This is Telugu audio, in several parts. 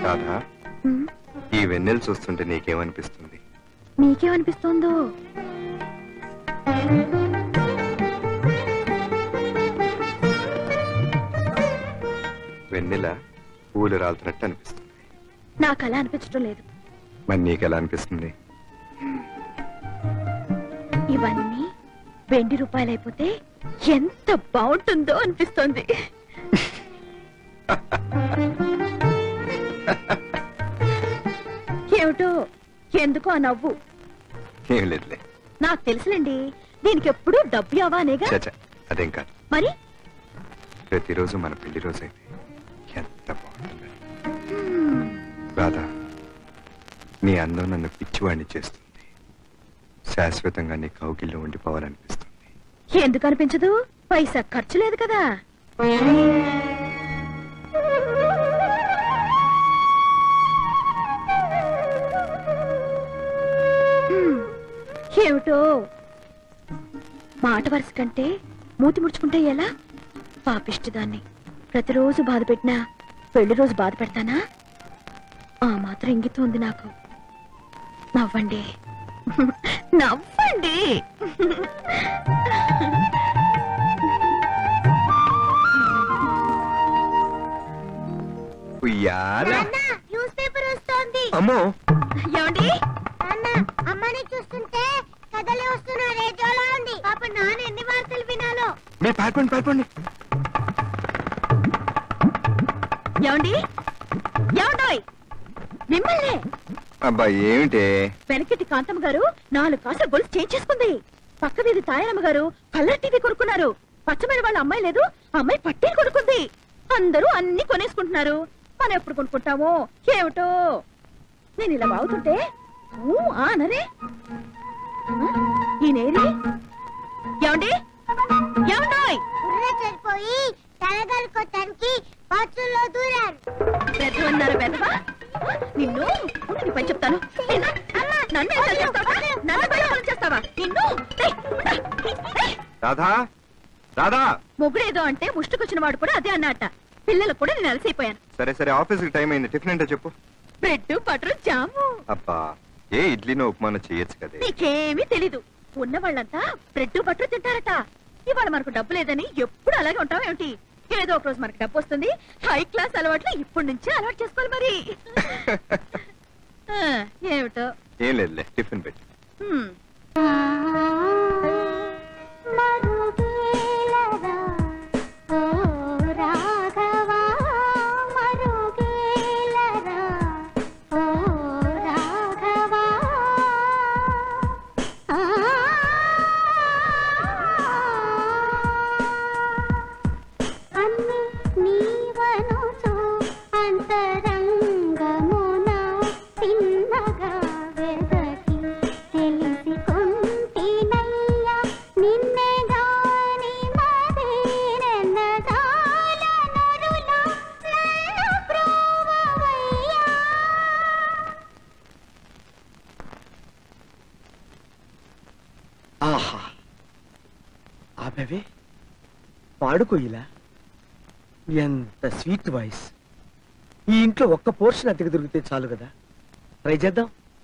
రాధా ఉమ్, ఈ వెన్నెలు చూస్తుంటే నీకేమనిపిస్తుంది మీకేమనిపిస్తోందో వెన్నెల పూలు రాలుతున్నట్టు అనిపిస్తుంది నాకు అలా అనిపించడం లేదు మరి నీకెలా అనిపిస్తుంది ఇవన్నీ వెండి రూపాయలు అయిపోతే ఎంత బాగుంటుందో అనిపిస్తోంది ఏమిటో ఎందుకో ఆ నవ్వు ఏం లేదులే నాకు తెలుసులేండి దీనికి ఎప్పుడు డబ్బు అవానేగా చచ్చా అదేం కాదు మరి ప్రతిరోజు మన పెళ్లి రోజు అయితే ఎంత బాగుంటుంది హ్మ్, రాధా నీ అందం నన్ను పిచ్చివాణ్ణి చేస్తుంది శాశ్వతంగా నీ కౌగిల్లో ఉండిపోవాలనిపిస్తుంది ఎందుకు అనిపించదు పైసా ఖర్చు లేదు కదా హ్మ్, ఏమిటో మాట వరుస కంటే మూతి ముడుచుకుంటే ఎలా పాపిష్టిదాన్ని ప్రతిరోజు బాధ పెట్టినా పెళ్లి రోజు బాధ పెడతానా ఆ మాత్రం ఇంగితం ఉంది నాకు నవ్వండి నవ్వండి ఉయ్యాల న్యూస్ పేపర్ వస్తోంది అమ్మో ఏమండి నాన్న అమ్మని చూస్తుంటే కథలే వస్తున్నా రేడియోలో ఉంది పాప నాన్న ఎన్ని వార్తలు వినాలో మీరు పారిపోండి పారిపోండి ఏమండి ఏమండోయ్ మిమ్మల్ని అబ్బా ఏమిటే వెనకటి కాంతమ్మ గారు నాలుగు కాసుల గొలుసు చేంజ్ చేసుకుంది పక్క వీధి తాయారమ్మ గారు కలర్ టీవీ కొనుక్కున్నారు పచ్చమైన వాళ్ళ అమ్మాయి లేదు ఆ అమ్మాయి పట్టీలు కొనుక్కుంది అందరూ అన్ని కొనేసుకుంటున్నారు మనం ఎప్పుడు కొనుక్కుంటామో ఏమిటో నేను ఇలా బాగుతుంటే ఊ, ఆ అనరే ఆ, ఈయనేరి ఏమండి ఏమండోయ్ బుర్ర చెడిపోయి తలగలుకోటానికి బాత్రూంలో దూరారు పెద్దవన్నారు పెద్దవా నిన్ను ఉండు, నీ పని చెప్తాను నిన్ను, నన్ను ఎలా చేస్తావా నన్ను బయట చేస్తావా నిన్ను ఏయ్, ఉండు, ఏయ్. రాధా రాధా మొగుడేదో అంటే ముష్టికొచ్చిన వాడు కూడా అదే అన్నట్ట పిల్లలకు కూడా నేను అలసైపోయాను సరే సరే ఆఫీస్ కి టైం అయింది టిఫిన్ ఏంటో చెప్పు బ్రెడ్ బటర్ జాము అబ్బా ఏ ఇడ్లీనో ఉప్మానో చేయొచ్చు కదే నీకేమీ తెలీదు ఉన్న వాళ్ళంతా బ్రెడ్ బటర్ తింటారట ఇవాళ మనకు డబ్బు లేదని ఎప్పుడు అలాగే ఉంటాం ఏమిటి ఏదో ఒక రోజు మనకు డబ్బు వస్తుంది హై క్లాస్ అలవాట్లు ఇప్పటి నుంచే అలవాటు చేసుకోవాలి మరి ఆ, ఏమిటో ఏం లేదులే టిఫిన్ పెట్టి హ్మ్. మరుగేలరా ఓ రాఘవా మరుగేలరా ఓ రాఘవా ఆ అన్ని నీవనుచు అంతరంగమున తిన్నగా వెదకి తెలిసి కొంటినయ్యా నిన్నే గాని మరేనెన్నదాల నరుల నన్ను ప్రోవవయ్యా ఆహా ఆపేవే పాడుకో ఇలా ఎంత స్వీట్ వాయిస్ ఈ ఇంట్లో ఒక్క పోర్షన్ అద్దెకు దొరికితే చాలు కదా ట్రై చేద్దాం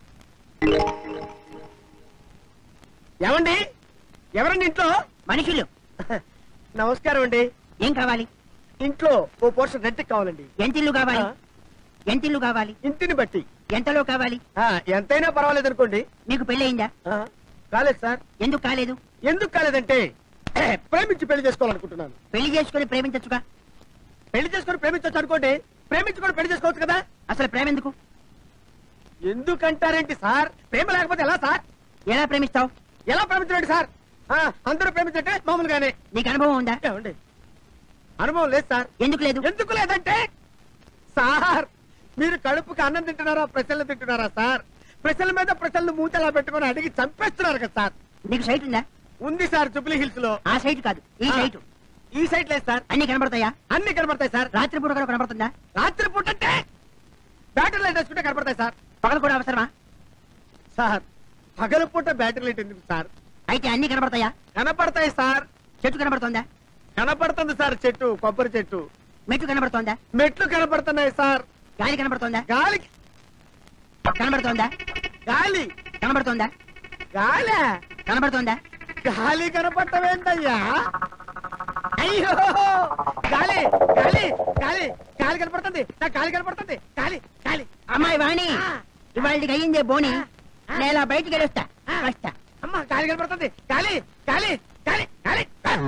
ఏమండి ఎవరండి ఇంట్లో మనుషులు నమస్కారం అండి ఏం కావాలి ఇంట్లో ఓ పోర్షన్ రెంట్ కావాలండి ఎంతిల్లు కావాలి ఆ, ఎంతిల్లు కావాలి ఇంటిని బట్టి ఎంతలో కావాలి ఆ, ఎంతైనా పర్వాలేదు అనుకోండి మీకు పెళ్ళయిందా ఆ, కాలేదు సార్ ఎందుకు కాలేదు ఎందుకు కాలేదంటే ప్రేమించి పెళ్లి చేసుకోవాలనుకుంటున్నాను పెళ్లి చేసుకుని ప్రేమించచ్చుగా పెళ్లి చేసుకొని ప్రేమించవచ్చు అనుకోండి ప్రేమించుకొని పెళ్లి చేసుకోవచ్చు కదా అసలు ప్రేమ ఎందుకు ఎందుకంటారేంటి సార్ ప్రేమ లేకపోతే ఎలా సార్ ఎలా ప్రేమిస్తావు ఎలా ప్రేమించండి సార్ ఆ, అందరూ ప్రేమించంటే మామూలుగానే నీకు అనుభవం ఉందా ఏమండి అనుభవం లేదు సార్ ఎందుకు లేదు ఎందుకు లేదంటే సార్ మీరు కడుపుకి అన్నం తింటున్నారా ప్రశ్నలు తింటున్నారా సార్ ప్రశ్నల మీద ప్రశ్నలు మూతలా పెట్టుకొని అడిగి చంపేస్తున్నారు కదా సార్ నీకు సైట్ ఉందా ఉంది సార్ జుబ్లీ హిల్స్ లో ఆ సైట్ కాదు ఈ ఆ. సైట్ ఈ సైట్ లేదు సార్ అన్ని కనబడతాయా అన్ని కనబడతాయి సార్ రాత్రి పూట కూడా కనబడుతుందా రాత్రి పూట అంటే బ్యాటరీ లైట్ వేసుకుంటే కనబడతాయి సార్ పగలు కూడా అవసరమా సార్ పగల పూట బ్యాటరీ లైట్ ఎందుకు సార్ అయితే అన్ని కనబడతాయా కనపడతాయి సార్ చెట్టు కనబడుతోందా కనపడుతుంది సార్ చెట్టు కొబ్బరి చెట్టు మెట్టు కనబడుతోందా మెట్లు కనపడుతున్నాయి సార్ గాలి కనబడుతోందా గాలి కనబడుతోందా గాలి కనబడుతోందా గాలి కనబడుతోందా గాలి కనపడటమేంటయ్యా అయ్యో గాలి గాలి గాలి గాలి కనపడుతుంది నా గాలి కనపడుతుంది గాలి గాలి అమ్మాయి వాణి ఇవాళకి అయ్యిందే బోని నేల బయటికి వెళ్ళొస్తా వస్తా అమ్మ గాలి కనపడుతుంది గాలి గాలి గాలి గాలి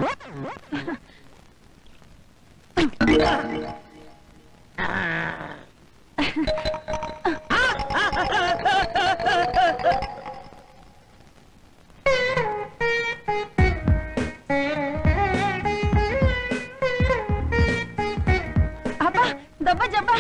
అబ్బా దబ్బా జబ్బా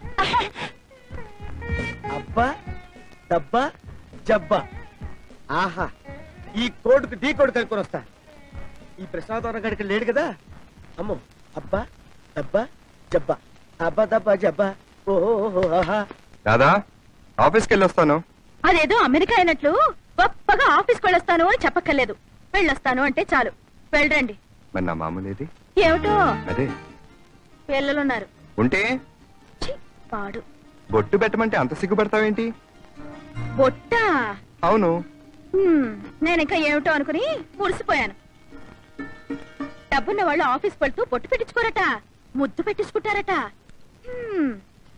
అబ్బా దబ్బా జబ్బా ఆహా ఈ కోడుకు ఢీ కోడు కనుక్కొని వస్తా ఈ ప్రసాదవరం గడికి లేడు కదా అమ్మో అబ్బా దబ్బా జబ్బా అబ్బా దబ్బా జబ్బా ఓహో ఆహా దాదా ఆఫీస్కి వెళ్ళొస్తాను అదేదో అమెరికా అయినట్లు గొప్పగా ఆఫీస్కి వెళ్ళొస్తాను అని చెప్పక్కర్లేదు వెళ్ళొస్తాను అంటే చాలు వెళ్ళరండి మరి నా మామూలేది ఏమిటో అదే పిల్లలున్నారు ఉంటే ఛీ, పాడు బొట్టు పెట్టమంటే అంత సిగ్గుపడతావేంటి బొట్టా అవును హ్మ్, నేను ఇంకా ఏమిటో అనుకుని మురిసిపోయాను డబ్బున్న వాళ్ళు ఆఫీస్ వెళ్తూ బొట్టు పెట్టించుకోరట ముద్దు పెట్టించుకుంటారట హ్మ్,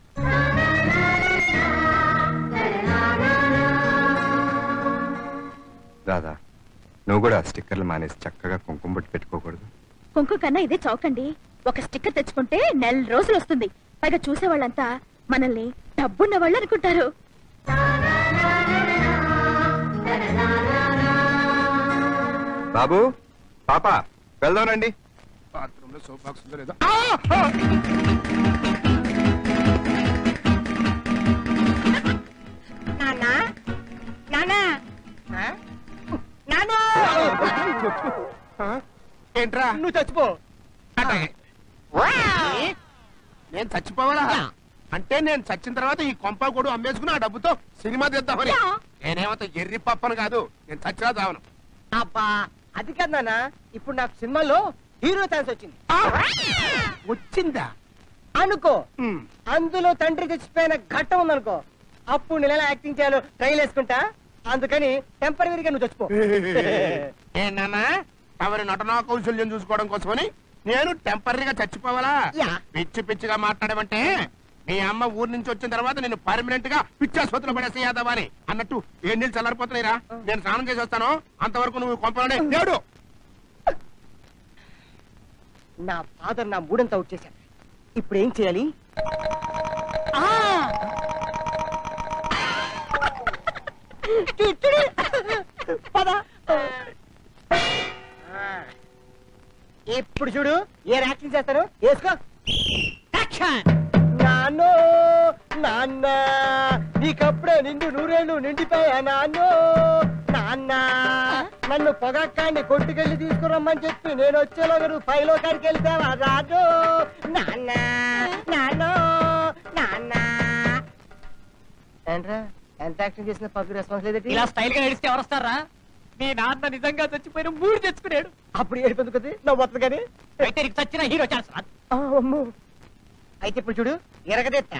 దాదా నువ్వు కూడా ఆ స్టిక్కర్లు మానేసి చక్కగా కుంకుమ బొట్టు పెట్టుకోకూడదు కుంకు కన్నా ఇదే చౌకండి ఒక స్టిక్కర్ తెచ్చుకుంటే నెల రోజులు వస్తుంది పైగా చూసే వాళ్ళంతా మనల్ని డబ్బున్న వాళ్ళు అనుకుంటారు బాబు పాప వెళ్దాం రండి బాత్రూంలో సోప్ బాక్స్ ఉందో లేదో నాన్నా నాన్నా నాన్న ఆ? ఏంట్రా నువ్వు చచ్చిపో అట్లాగే. నేను చచ్చిపోవాలా అంటే నేను చచ్చిన తర్వాత ఈ కొంప కూడా అమ్మేసుకుని ఆ డబ్బుతో సినిమా తీద్దామని నేనేమంత ఎర్రి పప్పను కాదు నేను చచ్చినా చావను అబ్బా అది కాదు నాన్న ఇప్పుడు నాకు సినిమాలో హీరో ఛాన్స్ వచ్చింది ఆ! వచ్చిందా అనుకో ఉమ్. అందులో తండ్రి చచ్చిపోయిన ఘట్టం ఉందనుకో అప్పుడు నేను ఎలా యాక్టింగ్ చేయాలో ట్రైల్ వేసుకుంటా అందుకని టెంపరీగా నువ్వు చచ్చిపో ఏంటన్నా ఎవరి నటనా కౌశల్యం చూసుకోవడం కోసమని నేను టెంపరీగా చచ్చిపోవాలా యా. పిచ్చి పిచ్చిగా మాట్లాడమంటే మీ అమ్మ ఊరు నుంచి వచ్చిన తర్వాత నేను పర్మనెంట్ గా పిచ్చాసుపత్రిలో పడేసే యాదవా అని అన్నట్టు ఏ నీళ్ళు చల్లారిపోతున్నాయిరా నేను స్నానం చేసి వస్తాను అంతవరకు నువ్వు కొంపలోనే లేడు నా ఫాదర్ నా మూడంతా అవుట్ చేశాడు ఇప్పుడు ఏం చేయాలి ఆ! కిట్టుడు! పద. ఆ. ఇప్పుడు చూడు ఏ యాక్టింగ్ చేస్తాను వేసుకో యాక్షన్ నాన్నో నాన్న నీకప్పుడే నిండు నూరేళ్ళు నిండిపోయా నాన్నో నాన్న నన్ను పొగక్కాన్ని కొట్టుకెళ్ళి తీసుకురమ్మని చెప్పి నేను వచ్చేలోగా నువ్వు పైలో కాడికి వెళ్తావా రాను నాన్న నాన్నో నాన్న ఏంట్రా ఎంత యాక్టింగ్ చేసిన పబ్లిక్ రెస్పాన్స్ లేదండి ఇలా స్టైల్ గా నడిస్తే ఎవరు వస్తారా మీ నాన్న నిజంగా చచ్చిపోయిన మూడు తెచ్చుకున్నాడు అప్పుడు ఏడిపోతుంది కదా నా వస్తుంది కానీ అయితే నీకు చచ్చిన హీరో ఛాన్స్ రాదు. ఆ, అమ్మో. అయితే ఇప్పుడు చూడు ఎరగదెత్తా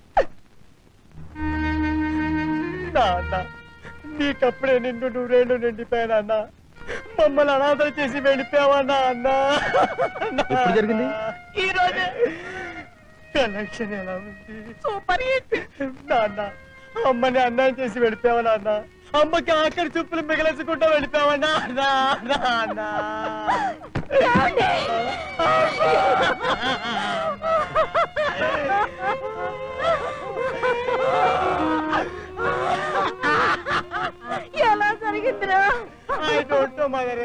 నాన్న నీకప్పుడే నిన్ను నూరేళ్ళు నిండిపోయానన్న మమ్మల్ని అనాథలు చేసి వెళ్ళిపోయావా నాన్న ఎప్పుడు జరిగింది? ఈ రోజే కలెక్షన్ ఎలా ఉంది సూపర్ హిట్ నాన్న అమ్మని అన్నం చేసి వెళ్ళిపోయావా నాన్న అమ్మకి ఆఖరి చూపులు మిగలేసుకుంటూ వెళ్ళిపోయావా నాన్న నాన్న ఎలా జరిగిందిరా ఐ డోంట్ నో మదర్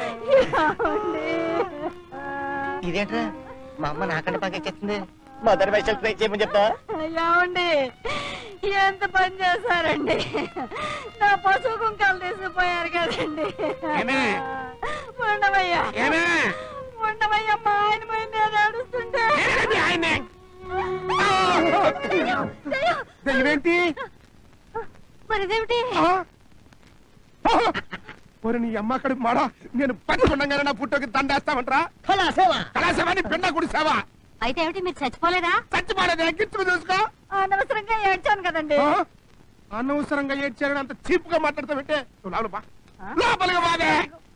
ఇదేంట్రా మా అమ్మ నాకంటే బాగా చేస్తుంది మదర్ వైశాల్ ట్రై చేయమని చెప్తా ఏమండి ఎంత పని చేశారండి నా పశువు కుంకాలు తీసుకుపోయారు కదండి ఏమే? ఉండవయ్యా ఏమే ఉండవయ్యా మా ఆయన పోయి నేను ఏడుస్తుంటే ఏంటి ఆయన్నే? ఇదేంటి మరి ఇదేమిటి ఒరి నీ అమ్మ అక్కడి మాడ నేను పట్టుకుండగానే నా పుట్టోకి దండేస్తామంటరా కళాసేవ కళాసేవాన్ని పిండ గుడిసావా అయితే ఏమిటి మీరు చచ్చిపోలేదా చచ్చిపోలేదు ఎక్కించుకు చూసుకో అనవసరంగా ఏడ్చాను కదండి ఆ? అనవసరంగా ఏడ్చారని అంత చీప్ గా మాట్లాడతావంటే నువ్వు లోపలికి బా. లోపలికి బాబే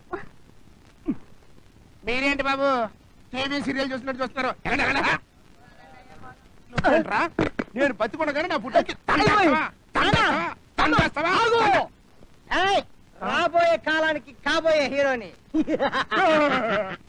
మీరేంటి బాబు టీవీ సీరియల్ చూసినట్టు చూస్తున్నారు ఎక్కడ ఎక్కడ నువ్వేంట్రా? నేను బతికొనగానే నా బుడ్డకి తండేస్తావా? తండేస్తావా? తండేస్తావా? ఏయ్, రాబోయే కాలానికి కాబోయే హీరోని